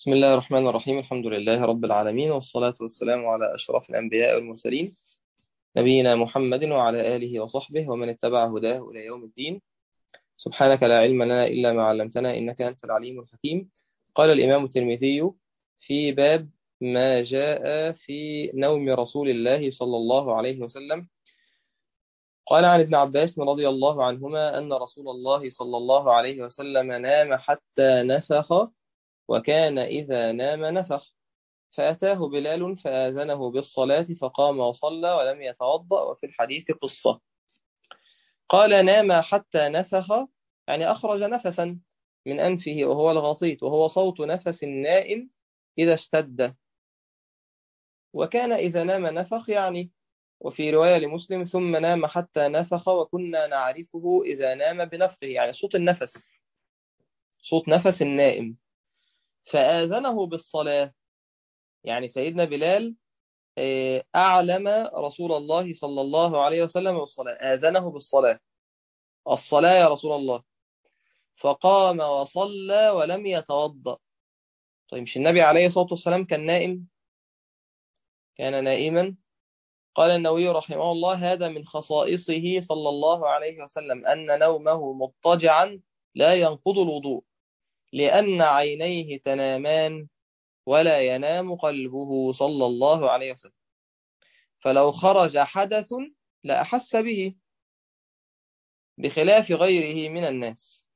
بسم الله الرحمن الرحيم الحمد لله رب العالمين والصلاة والسلام على أشرف الأنبياء والمرسلين نبينا محمد وعلى آله وصحبه ومن اتبع هداه إلى يوم الدين سبحانك لا علم لنا إلا ما علمتنا إنك أنت العليم الحكيم قال الإمام الترمذي في باب ما جاء في نوم رسول الله صلى الله عليه وسلم قال عن ابن عباس رضي الله عنهما أن رسول الله صلى الله عليه وسلم نام حتى نفخ وكان إذا نام نفخ فأتاه بلال فآذنه بالصلاة فقام وصلى ولم يتوضأ وفي الحديث قصة قال نام حتى نفخ يعني أخرج نفسا من أنفه وهو الغطيط وهو صوت نفس النائم إذا اشتد وكان إذا نام نفخ يعني وفي رواية لمسلم ثم نام حتى نفخ وكنا نعرفه إذا نام بنفخه يعني صوت النفس صوت نفس النائم فآذنه بالصلاة يعني سيدنا بلال أعلم رسول الله صلى الله عليه وسلم بالصلاة آذنه بالصلاة الصلاة يا رسول الله فقام وصلى ولم يتوضأ طيب مش النبي عليه الصلاة والسلام كان نائم كان نائما قال النووي رحمه الله هذا من خصائصه صلى الله عليه وسلم أن نومه مضطجعا لا ينقض الوضوء لأن عينيه تنامان ولا ينام قلبه صلى الله عليه وسلم فلو خرج حدث لأحس به بخلاف غيره من الناس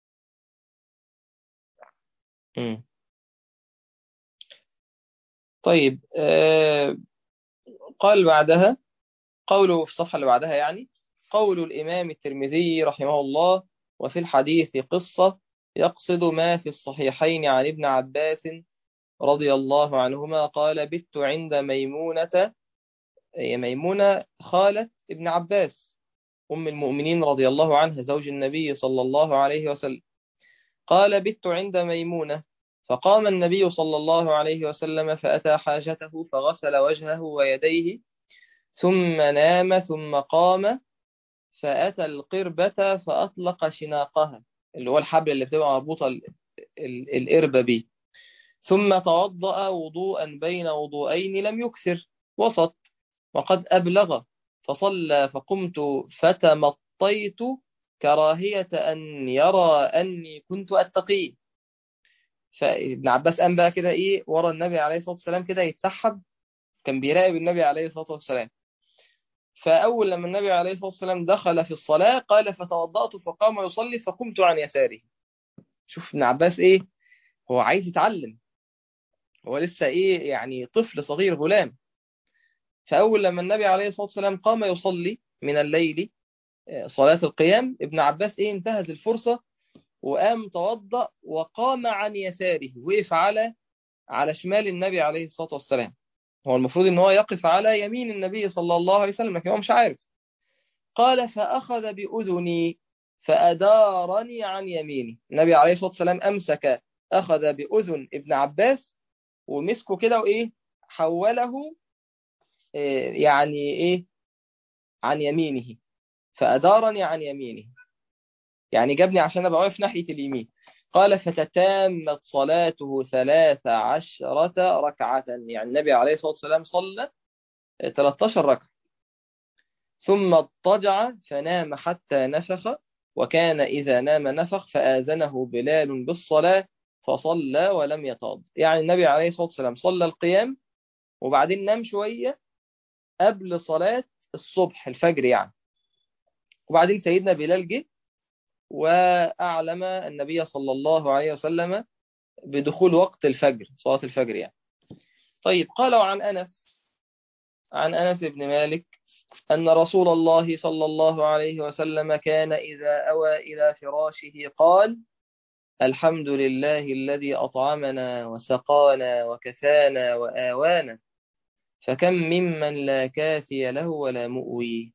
م. طيب آه قال بعدها قوله في الصفحة اللي بعدها يعني قول الإمام الترمذي رحمه الله وفي الحديث قصة يقصد ما في الصحيحين عن ابن عباس رضي الله عنهما قال بت عند ميمونة ميمونة خالة ابن عباس أم المؤمنين رضي الله عنها زوج النبي صلى الله عليه وسلم قال بت عند ميمونة فقام النبي صلى الله عليه وسلم فأتى حاجته فغسل وجهه ويديه ثم نام ثم قام فأتى القربة فأطلق شناقها اللي هو الحبل اللي بتبقى مربوطة القربة بيه ثم توضأ وضوءا بين وضوءين لم يكثر وسط وقد أبلغ فصلى فقمت فتمطيت كراهية أن يرى أني كنت أتقيه فابن عباس قام بقى كده إيه ورا النبي عليه الصلاة والسلام كده يتسحب كان بيراقب النبي عليه الصلاة والسلام فأول لما النبي عليه الصلاة والسلام دخل في الصلاة قال فتوضأت فقام يصلي فقمت عن يساره شوف ابن عباس إيه هو عايز يتعلم هو لسه إيه يعني طفل صغير غلام فأول لما النبي عليه الصلاة والسلام قام يصلي من الليل صلاة القيام ابن عباس إيه انتهز الفرصة وقام توضأ وقام عن يساره وقف على على شمال النبي عليه الصلاة والسلام هو المفروض ان هو يقف على يمين النبي صلى الله عليه وسلم لكن هو مش عارف قال فأخذ بأذني فأدارني عن يميني النبي عليه الصلاة والسلام أمسك أخذ بأذن ابن عباس ومسكه كده وإيه حوله إيه يعني إيه عن يمينه فأدارني عن يمينه يعني جابني عشان أبقى واقف ناحية اليمين قال فتتامت صلاته ثلاث عشرة ركعة يعني النبي عليه الصلاة والسلام صلى 13 ركعة ثم اضطجع فنام حتى نفخ وكان إذا نام نفخ فآذنه بلال بالصلاة فصلى ولم يتوضا يعني النبي عليه الصلاة والسلام صلى القيام وبعدين نام شوية قبل صلاة الصبح الفجر يعني وبعدين سيدنا بلال جه وأعلم النبي صلى الله عليه وسلم بدخول وقت الفجر صلاة الفجر يعني طيب قالوا عن أنس عن أنس بن مالك أن رسول الله صلى الله عليه وسلم كان إذا أوى إلى فراشه قال الحمد لله الذي أطعمنا وسقانا وكفانا وآوانا فكم ممن لا كافي له ولا مؤوي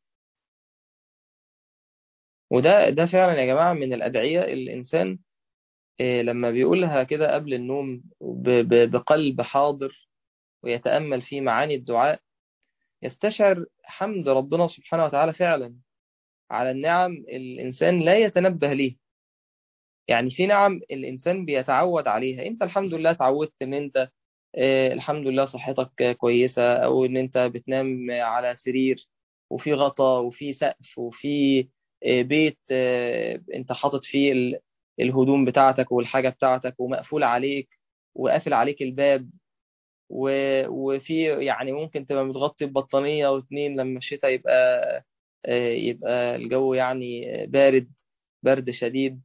وده ده فعلا يا جماعة من الأدعية الإنسان لما بيقولها كده قبل النوم بقلب حاضر ويتأمل في معاني الدعاء يستشعر حمد ربنا سبحانه وتعالى فعلا على النعم الإنسان لا يتنبه ليه يعني في نعم الإنسان بيتعود عليها أنت الحمد لله تعودت إن أنت آه، الحمد لله صحتك كويسة أو إن أنت بتنام على سرير وفي غطا وفي سقف وفي آه، بيت آه، أنت حاطط فيه ال- الهدوم بتاعتك والحاجة بتاعتك ومقفول عليك وقافل عليك الباب و- وفي يعني ممكن تبقى متغطي ببطانية أو اتنين لما الشتاء يبقى آه، يبقى الجو يعني بارد برد شديد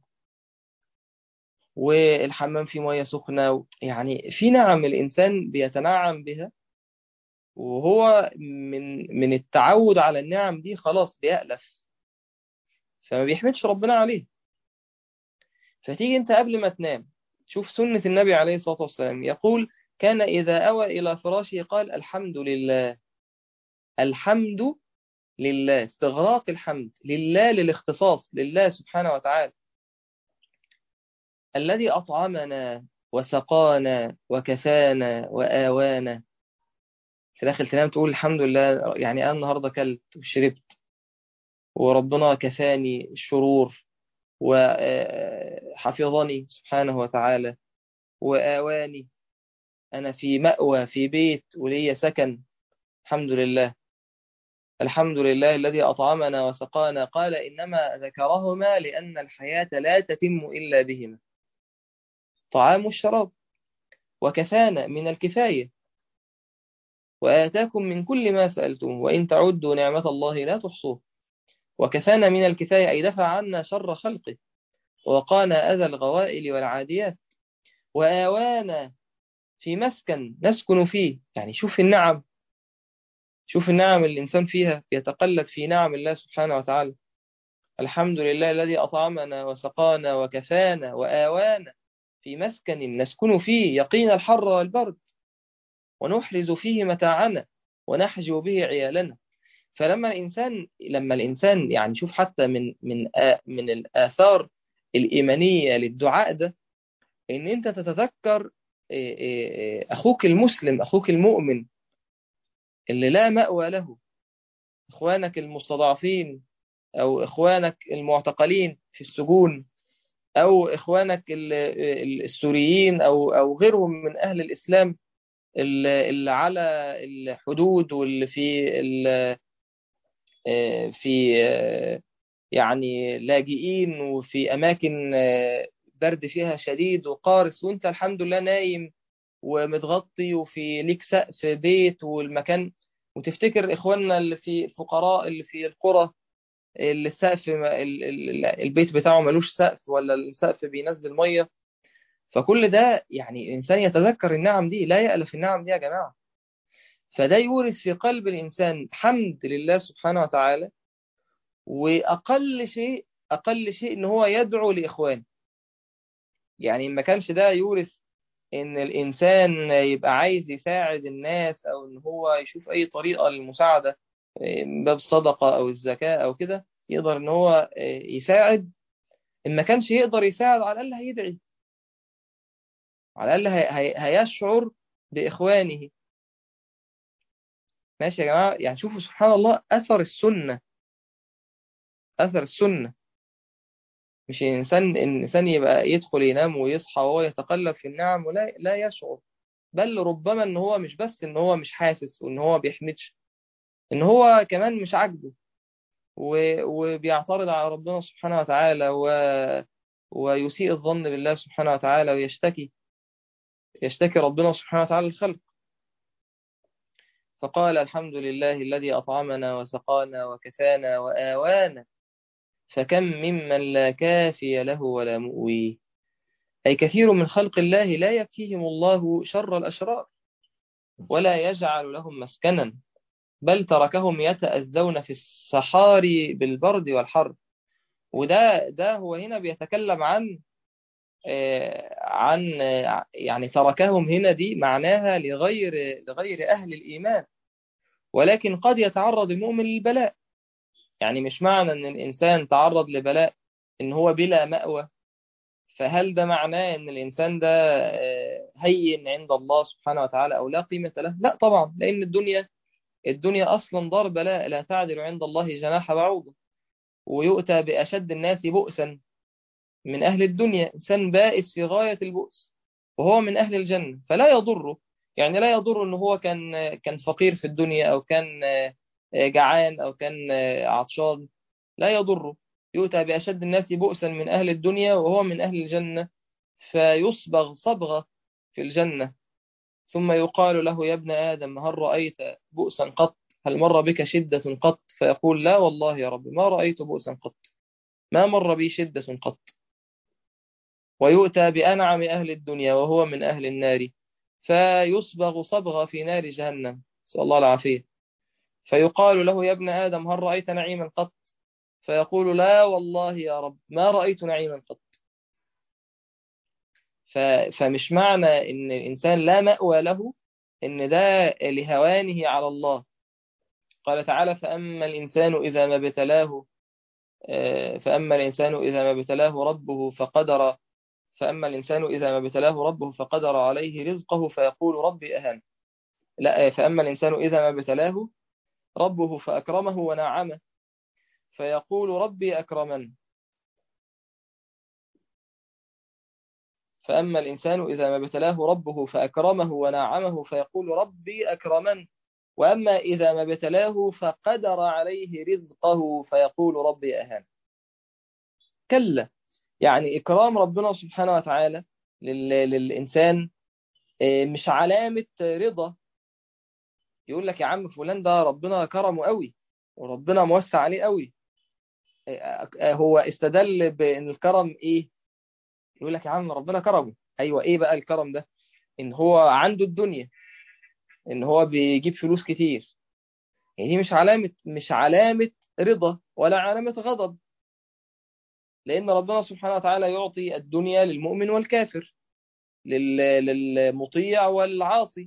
والحمام فيه مية سخنة و- يعني في نعم الإنسان بيتنعم بها وهو من من التعود على النعم دي خلاص بيألف فما بيحمدش ربنا عليه فتيجي أنت قبل ما تنام شوف سنة النبي عليه الصلاة والسلام يقول كان إذا أوى إلى فراشه قال الحمد لله الحمد لله استغراق الحمد لله للاختصاص لله سبحانه وتعالى الذي أطعمنا وسقانا وكفانا وآوانا في داخل تنام تقول الحمد لله يعني أنا النهاردة أكلت وشربت وربنا كفاني الشرور وحفظني سبحانه وتعالى وآواني أنا في مأوى في بيت ولي سكن الحمد لله الحمد لله الذي أطعمنا وسقانا قال إنما ذكرهما لأن الحياة لا تتم إلا بهما طعام الشراب وكفانا من الكفاية وآتاكم من كل ما سألتم وإن تعدوا نعمة الله لا تحصوها وكفانا من الكفاية أي دفع عنا شر خلقه ووقانا أذى الغوائل والعاديات وآوانا في مسكن نسكن فيه يعني شوف النعم شوف النعم اللي الإنسان فيها يتقلب في نعم الله سبحانه وتعالى الحمد لله الذي أطعمنا وسقانا وكفانا وآوانا في مسكن نسكن فيه يقين الحر والبرد ونحرز فيه متاعنا ونحجو به عيالنا فلما الإنسان لما الإنسان يعني شوف حتى من من آ من الآثار الإيمانية للدعاء ده إن أنت تتذكر إيه إيه إيه أخوك المسلم أخوك المؤمن اللي لا مأوى له إخوانك المستضعفين أو إخوانك المعتقلين في السجون أو إخوانك ال- ال- السوريين أو أو غيرهم من أهل الإسلام اللي اللي على الحدود واللي في ال- آه، في آه، يعني لاجئين وفي أماكن آه، برد فيها شديد وقارس وأنت الحمد لله نايم ومتغطي وفي ليك سقف بيت والمكان وتفتكر إخواننا اللي في الفقراء اللي في القرى اللي السقف ما- ال- ال- البيت بتاعه ملوش سقف ولا السقف بينزل مية فكل ده يعني الإنسان يتذكر النعم دي لا يألف النعم دي يا جماعة فده يورث في قلب الإنسان حمد لله سبحانه وتعالى وأقل شيء أقل شيء إن هو يدعو لإخوانه يعني ما كانش ده يورث إن الإنسان يبقى عايز يساعد الناس أو إن هو يشوف أي طريقة للمساعدة من باب الصدقة أو الزكاة أو كده يقدر إن هو يساعد إن ما كانش يقدر يساعد على الأقل هيدعي على الأقل هي هي هيشعر بإخوانه ماشي يا جماعة يعني شوفوا سبحان الله أثر السنة أثر السنة مش الإنسان الإنسان يبقى يدخل ينام ويصحى وهو يتقلب في النعم ولا لا يشعر بل ربما إن هو مش بس إن هو مش حاسس وإن هو بيحمدش إن هو كمان مش عاجبه و- وبيعترض على ربنا سبحانه وتعالى و... ويسيء الظن بالله سبحانه وتعالى ويشتكي يشتكي ربنا سبحانه وتعالى الخلق فقال الحمد لله الذي أطعمنا وسقانا وكفانا وآوانا فكم ممن لا كافي له ولا مؤوي أي كثير من خلق الله لا يكفيهم الله شر الأشرار ولا يجعل لهم مسكنا بل تركهم يتأذون في الصحاري بالبرد والحر وده ده هو هنا بيتكلم عن آه، عن آه، يعني تركهم هنا دي معناها لغير لغير أهل الإيمان ولكن قد يتعرض المؤمن للبلاء يعني مش معنى ان الانسان تعرض لبلاء ان هو بلا مأوى فهل ده معناه ان الانسان ده آه، هين عند الله سبحانه وتعالى او لا قيمة له لا طبعا لان الدنيا الدنيا اصلا دار بلاء لا تعدل عند الله جناح بعوضة ويؤتى باشد الناس بؤسا من أهل الدنيا إنسان بائس في غاية البؤس وهو من أهل الجنة فلا يضره يعني لا يضر إن هو كان كان فقير في الدنيا أو كان جعان أو كان عطشان لا يضره يؤتى بأشد الناس بؤسا من أهل الدنيا وهو من أهل الجنة فيصبغ صبغة في الجنة ثم يقال له يا ابن آدم هل رأيت بؤسا قط هل مر بك شدة قط فيقول لا والله يا رب ما رأيت بؤسا قط ما مر بي شدة قط ويؤتى بأنعم أهل الدنيا وهو من أهل النار فيصبغ صبغة في نار جهنم نسأل الله العافية فيقال له يا ابن آدم هل رأيت نعيما قط فيقول لا والله يا رب ما رأيت نعيما قط فمش معنى ان الانسان لا مأوى له ان ده لهوانه على الله قال تعالى فأما الإنسان إذا ما ابتلاه فأما الإنسان إذا ما ابتلاه ربه فقدر فأما الإنسان إذا ما ابتلاه ربه فقدر عليه رزقه فيقول ربي أهان لا فأما الإنسان إذا ما ابتلاه ربه فأكرمه ونعمه فيقول ربي أكرمن فأما الإنسان إذا ما ابتلاه ربه فأكرمه ونعمه فيقول ربي أكرمن وأما إذا ما ابتلاه فقدر عليه رزقه فيقول ربي أهان كلا يعني إكرام ربنا سبحانه وتعالى للإنسان مش علامة رضا يقول لك يا عم فلان ده ربنا كرمه قوي وربنا موسع عليه قوي هو استدل بأن الكرم إيه يقول لك يا عم ربنا كرمه أيوة إيه بقى الكرم ده إن هو عنده الدنيا إن هو بيجيب فلوس كتير يعني دي مش علامة مش علامة رضا ولا علامة غضب لأن ربنا سبحانه وتعالى يعطي الدنيا للمؤمن والكافر للمطيع والعاصي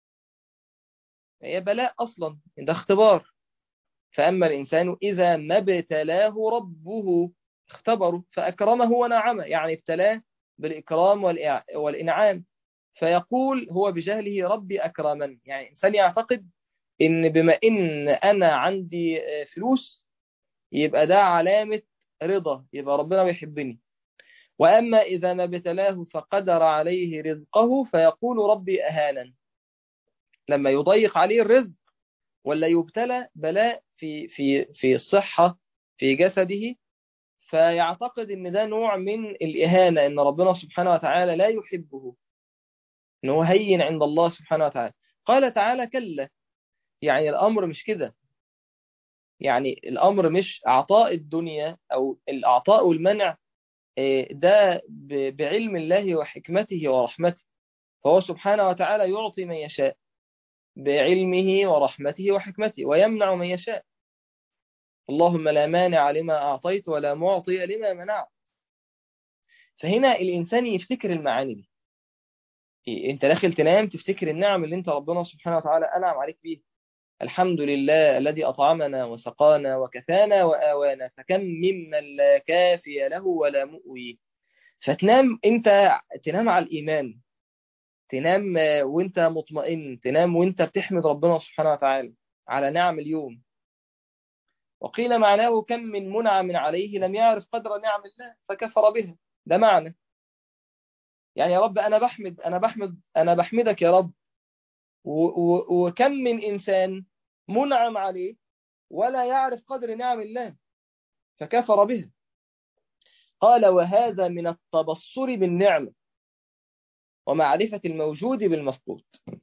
هي بلاء أصلا ده اختبار فأما الإنسان إذا ما ابتلاه ربه اختبره فأكرمه ونعمه يعني ابتلاه بالإكرام والإنعام فيقول هو بجهله ربي أكرمن يعني إنسان يعتقد إن بما إن أنا عندي فلوس يبقى ده علامة رضا يبقى ربنا بيحبني وأما إذا ما ابتلاه فقدر عليه رزقه فيقول ربي أهانا لما يضيق عليه الرزق ولا يبتلى بلاء في في في الصحة في جسده فيعتقد ان ده نوع من الإهانة ان ربنا سبحانه وتعالى لا يحبه ان هو هين عند الله سبحانه وتعالى قال تعالى كلا يعني الأمر مش كده يعني الأمر مش أعطاء الدنيا أو الأعطاء والمنع ده بعلم الله وحكمته ورحمته فهو سبحانه وتعالى يعطي من يشاء بعلمه ورحمته وحكمته ويمنع من يشاء اللهم لا مانع لما أعطيت ولا معطي لما منعت فهنا الإنسان يفتكر المعاني دي انت داخل تنام تفتكر النعم اللي انت ربنا سبحانه وتعالى أنعم عليك بيها الحمد لله الذي أطعمنا وسقانا وكفانا وآوانا فكم ممن لا كافي له ولا مؤوي فتنام انت تنام على الإيمان تنام وانت مطمئن تنام وانت بتحمد ربنا سبحانه وتعالى على نعم اليوم وقيل معناه كم من منعم عليه لم يعرف قدر نعم الله فكفر بها ده معنى يعني يا رب أنا بحمد أنا بحمد أنا بحمدك يا رب وكم من إنسان منعم عليه ولا يعرف قدر نعم الله فكفر بها قال وهذا من التبصر بالنعمة ومعرفة الموجود بالمفقود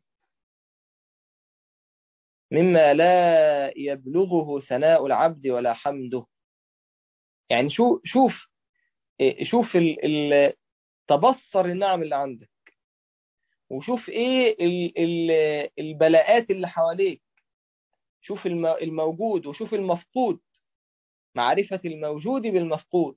مما لا يبلغه ثناء العبد ولا حمده يعني شو شوف شوف ال ال تبصر النعم اللي عندك وشوف ايه ال ال البلاءات اللي حواليك شوف الموجود وشوف المفقود معرفة الموجود بالمفقود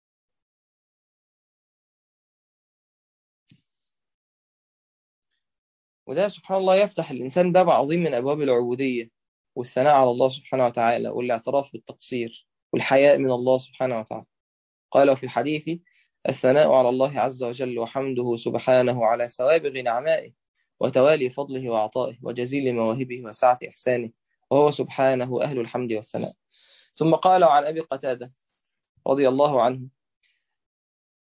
وده سبحان الله يفتح الإنسان باب عظيم من أبواب العبودية والثناء على الله سبحانه وتعالى والاعتراف بالتقصير والحياء من الله سبحانه وتعالى قال في الحديث الثناء على الله عز وجل وحمده سبحانه على سوابغ نعمائه وتوالي فضله وعطائه وجزيل مواهبه وسعة إحسانه وهو سبحانه أهل الحمد والثناء ثم قال عن أبي قتادة رضي الله عنه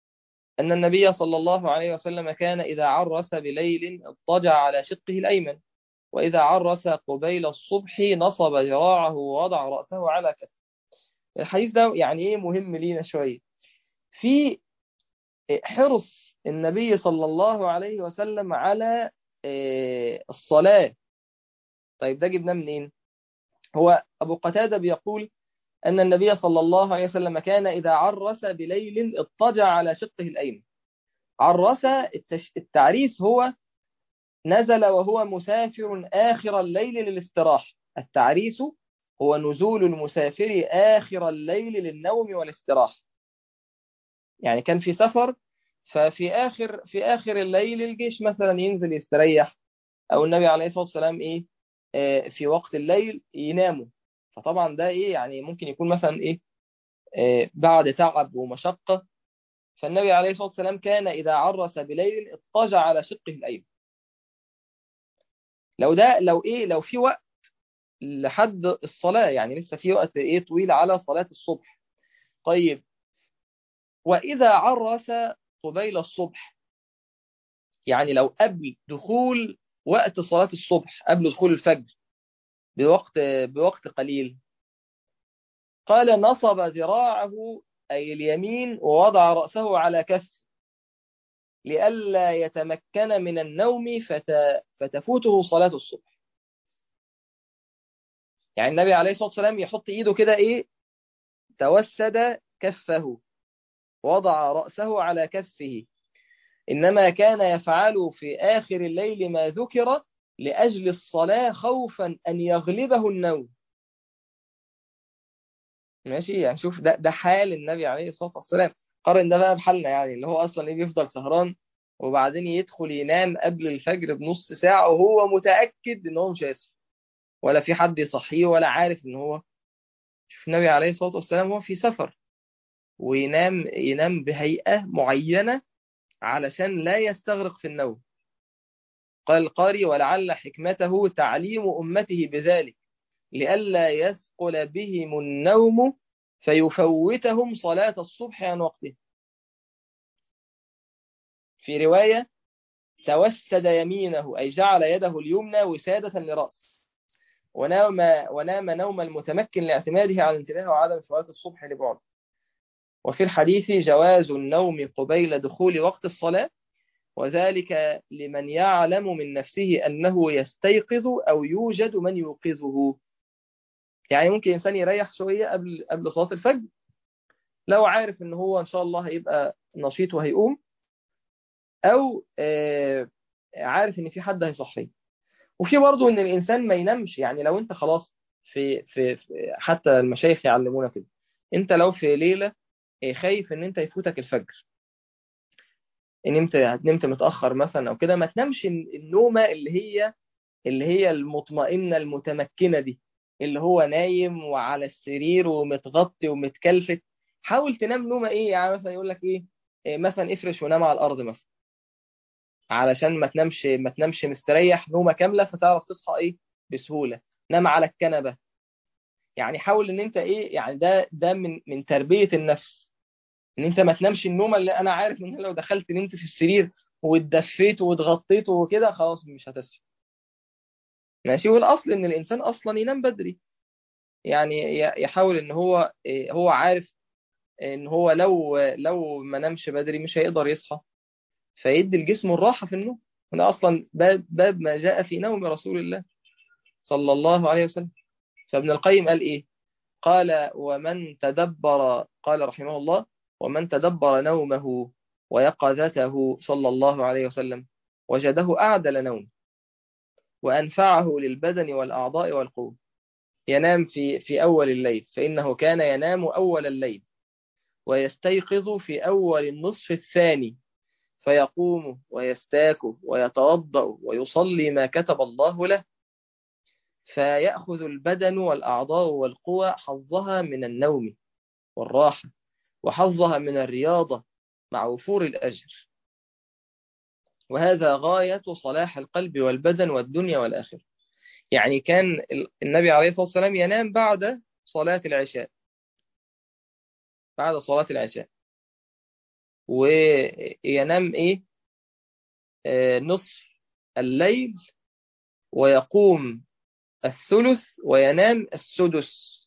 أن النبي صلى الله عليه وسلم كان إذا عرس بليل اضطجع على شقه الأيمن وإذا عرس قبيل الصبح نصب ذراعه ووضع رأسه على كفه الحديث ده يعني إيه مهم لينا شوية في حرص النبي صلى الله عليه وسلم على الصلاة طيب ده جبناه منين هو أبو قتادة بيقول أن النبي صلى الله عليه وسلم كان إذا عرس بليل اضطجع على شقه الأيمن عرس التعريس هو نزل وهو مسافر آخر الليل للاستراحة التعريس هو نزول المسافر آخر الليل للنوم والاستراحة يعني كان في سفر ففي آخر في آخر الليل الجيش مثلا ينزل يستريح أو النبي عليه الصلاة والسلام إيه آه في وقت الليل يناموا فطبعا ده إيه يعني ممكن يكون مثلا إيه آه بعد تعب ومشقة فالنبي عليه الصلاة والسلام كان إذا عرس بليل اضطجع على شقه الأيمن لو ده لو إيه لو في وقت لحد الصلاة يعني لسه في وقت إيه طويل على صلاة الصبح طيب وإذا عرس قبيل الصبح يعني لو قبل دخول وقت صلاة الصبح قبل دخول الفجر بوقت بوقت قليل قال نصب ذراعه أي اليمين ووضع رأسه على كف لئلا يتمكن من النوم فت... فتفوته صلاة الصبح يعني النبي عليه الصلاة والسلام يحط إيده كده إيه توسد كفه وضع رأسه على كفه إنما كان يفعل في آخر الليل ما ذكر لأجل الصلاة خوفا أن يغلبه النوم ماشي يعني شوف ده, ده حال النبي عليه الصلاة والسلام قارن ده بقى بحالنا يعني اللي هو أصلا إيه بيفضل سهران وبعدين يدخل ينام قبل الفجر بنص ساعة وهو متأكد إن هو مش هيصحى ولا في حد يصحيه ولا عارف إن هو شوف النبي عليه الصلاة والسلام هو في سفر وينام ينام بهيئة معينة علشان لا يستغرق في النوم قال القاري ولعل حكمته تعليم أمته بذلك لئلا يثقل بهم النوم فيفوتهم صلاة الصبح عن وقته في رواية توسد يمينه أي جعل يده اليمنى وسادة لرأس ونام, ونام نوم المتمكن لاعتماده على الانتباه وعدم فوات الصبح لبعد وفي الحديث جواز النوم قبيل دخول وقت الصلاة وذلك لمن يعلم من نفسه أنه يستيقظ أو يوجد من يوقظه يعني ممكن إنسان يريح شوية قبل قبل صلاة الفجر لو عارف إن هو إن شاء الله هيبقى نشيط وهيقوم أو عارف إن في حد هيصحيه وفي برضه إن الإنسان ما ينامش يعني لو أنت خلاص في في, في حتى المشايخ يعلمونا كده أنت لو في ليلة خايف إن أنت يفوتك الفجر نمت نمت متأخر مثلا أو كده ما تنامش النومة اللي هي اللي هي المطمئنة المتمكنة دي اللي هو نايم وعلى السرير ومتغطي ومتكلفت حاول تنام نومة ايه يعني مثلا يقول لك ايه, إيه مثلا افرش ونام على الارض مثلا علشان ما تنامش ما تنامش مستريح نومة كاملة فتعرف تصحى ايه بسهولة نام على الكنبة يعني حاول ان انت ايه يعني ده ده من من تربية النفس ان انت ما تنامش النومة اللي انا عارف ان لو دخلت نمت في السرير واتدفيت واتغطيت وكده خلاص مش هتصحى ماشي والاصل ان الانسان اصلا ينام بدري يعني يحاول ان هو هو عارف ان هو لو لو ما نامش بدري مش هيقدر يصحى فيدي الجسم الراحه في النوم هنا اصلا باب باب ما جاء في نوم رسول الله صلى الله عليه وسلم فابن القيم قال ايه قال ومن تدبر قال رحمه الله ومن تدبر نومه ويقظته صلى الله عليه وسلم وجده اعدل نوم وأنفعه للبدن والأعضاء والقوة ينام في في أول الليل فإنه كان ينام أول الليل ويستيقظ في أول النصف الثاني فيقوم ويستاك ويتوضأ ويصلي ما كتب الله له فيأخذ البدن والأعضاء والقوى حظها من النوم والراحة وحظها من الرياضة مع وفور الأجر وهذا غاية صلاح القلب والبدن والدنيا والآخرة يعني كان النبي عليه الصلاة والسلام ينام بعد صلاة العشاء بعد صلاة العشاء وينام ايه آه نصف الليل ويقوم الثلث وينام السدس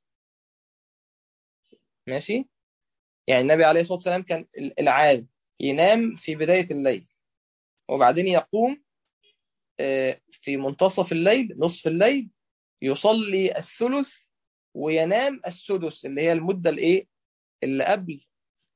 ماشي يعني النبي عليه الصلاة والسلام كان العاد ينام في بداية الليل وبعدين يقوم في منتصف الليل نصف الليل يصلي الثلث وينام السدس اللي هي المدة الايه اللي قبل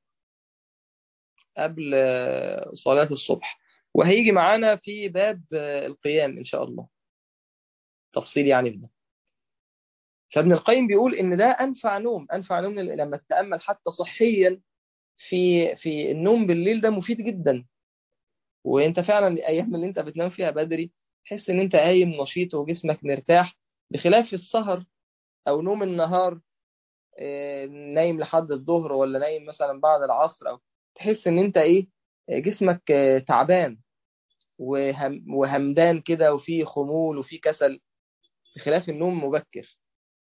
قبل صلاة الصبح وهيجي معانا في باب القيام إن شاء الله تفصيل يعني في ده فابن القيم بيقول إن ده أنفع نوم أنفع نوم لما تتأمل حتى صحيا في في النوم بالليل ده مفيد جدا وانت فعلا الايام اللي انت بتنام فيها بدري تحس ان انت قايم نشيط وجسمك مرتاح بخلاف السهر او نوم النهار نايم لحد الظهر ولا نايم مثلا بعد العصر او تحس ان انت ايه جسمك تعبان وهم وهمدان كده وفي خمول وفي كسل بخلاف النوم مبكر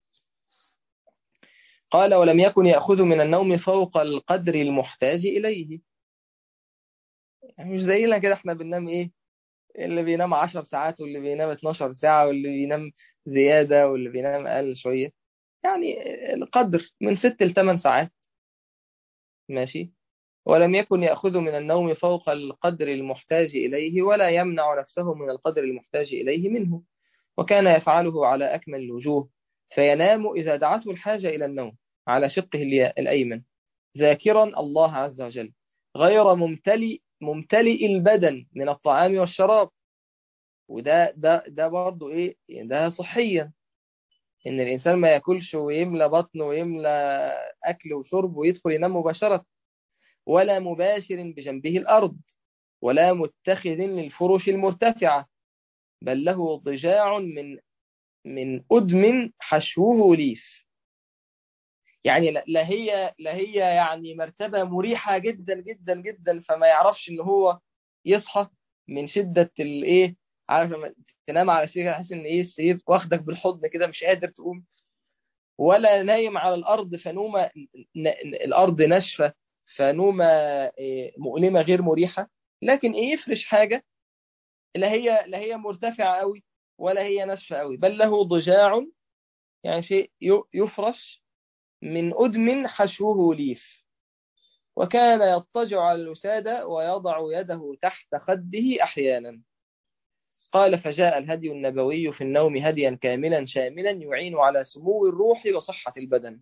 قال ولم يكن يأخذ من النوم فوق القدر المحتاج إليه يعني مش زينا كده احنا بننام ايه اللي بينام 10 ساعات واللي بينام 12 ساعة واللي بينام زيادة واللي بينام أقل شوية يعني القدر من 6 ل 8 ساعات ماشي ولم يكن يأخذ من النوم فوق القدر المحتاج إليه ولا يمنع نفسه من القدر المحتاج إليه منه وكان يفعله على أكمل الوجوه فينام إذا دعته الحاجة إلى النوم على شقه الأيمن ذاكرا الله عز وجل غير ممتلئ ممتلئ البدن من الطعام والشراب وده ده ده برضه ايه ده صحيا ان الانسان ما ياكلش ويملى بطنه ويملى اكل وشرب ويدخل ينام مباشره ولا مباشر بجنبه الارض ولا متخذ للفرش المرتفعه بل له ضجاع من من ادم حشوه ليف يعني لا هي لا هي يعني مرتبة مريحة جدا جدا جدا فما يعرفش ان هو يصحى من شدة الايه عارف لما تنام على سرير تحس ان ايه السرير واخدك بالحضن كده مش قادر تقوم ولا نايم على الارض فنومة الارض ناشفة فنومة مؤلمة غير مريحة لكن ايه يفرش حاجة لا هي لا هي مرتفعة قوي ولا هي ناشفة قوي بل له ضجاع يعني شيء يفرش من أدم حشوه ليف وكان يضطجع على الوسادة ويضع يده تحت خده أحيانا قال فجاء الهدي النبوي في النوم هديا كاملا شاملا يعين على سمو الروح وصحة البدن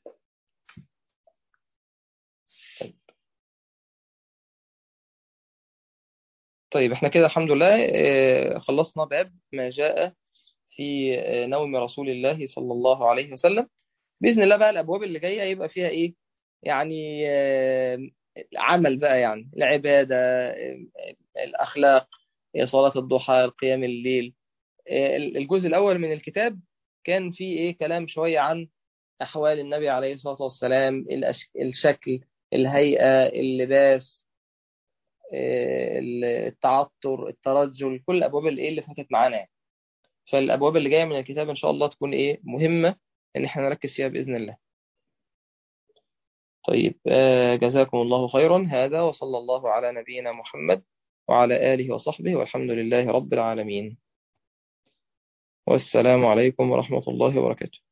طيب احنا كده الحمد لله خلصنا باب ما جاء في نوم رسول الله صلى الله عليه وسلم باذن الله بقى الابواب اللي جايه يبقى فيها ايه يعني عمل بقى يعني العباده الاخلاق صلاه الضحى القيام الليل الجزء الاول من الكتاب كان فيه ايه كلام شويه عن احوال النبي عليه الصلاه والسلام الشكل الهيئه اللباس التعطر الترجل كل الابواب اللي ايه اللي فاتت معانا يعني. فالابواب اللي جايه من الكتاب ان شاء الله تكون ايه مهمه ان احنا نركز فيها باذن الله طيب جزاكم الله خيرا هذا وصلى الله على نبينا محمد وعلى اله وصحبه والحمد لله رب العالمين والسلام عليكم ورحمه الله وبركاته